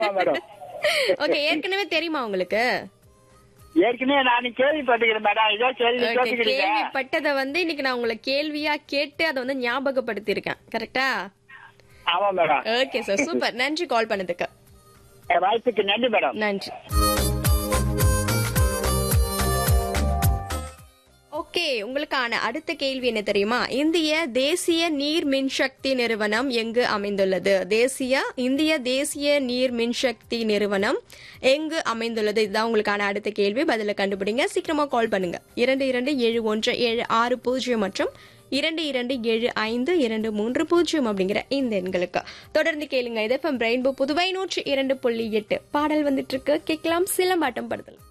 ஆமா madam okay ஏற்கனவே தெரியுமா உங்களுக்கு ஏற்கனவே நான் கேள்விப்பட்டுக்கிறேன் மேடம் இதோ கேள்வி Okay, கேட்டுக்கிறீங்க கேள்விப்பட்டதை வந்து இன்னைக்கு நான் உங்களை கேள்வியா கேட்டு அதை வந்து ஞாபகப்படுத்தியிருக்கேன் கரெக்டா ஆமா மேடம் ஓகே சார் சூப்பர் நன்றி கால் பண்ணதுக்கு என் வாய்ப்புக்கு நன்றி மேடம் நன்றி ஓகே உங்களுக்கான அடுத்த கேள்வி என்ன தெரியுமா இந்திய தேசிய நீர் மின்சக்தி நிறுவனம் எங்கு அமைந்துள்ளது தேசிய இந்திய தேசிய நீர் மின்சக்தி நிறுவனம் எங்கு அமைந்துள்ளது இதுதான் உங்களுக்கான அடுத்த கேள்வி பதில கண்டுபிடிங்க சீக்கிரமா கால் பண்ணுங்க இரண்டு இரண்டு ஏழு ஒன்று ஏழு ஆறு பூஜ்ஜியம் மற்றும் இரண்டு இரண்டு ஏழு ஐந்து இரண்டு மூன்று பூஜ்ஜியம் அப்படிங்கிற இந்த எண்களுக்கு தொடர்ந்து கேளுங்க இது ரெயின்போ புதுவை நூற்றி இரண்டு புள்ளி எட்டு பாடல் வந்துட்டு இருக்கு கேட்கலாம் சிலம்பாட்டம் படுதல்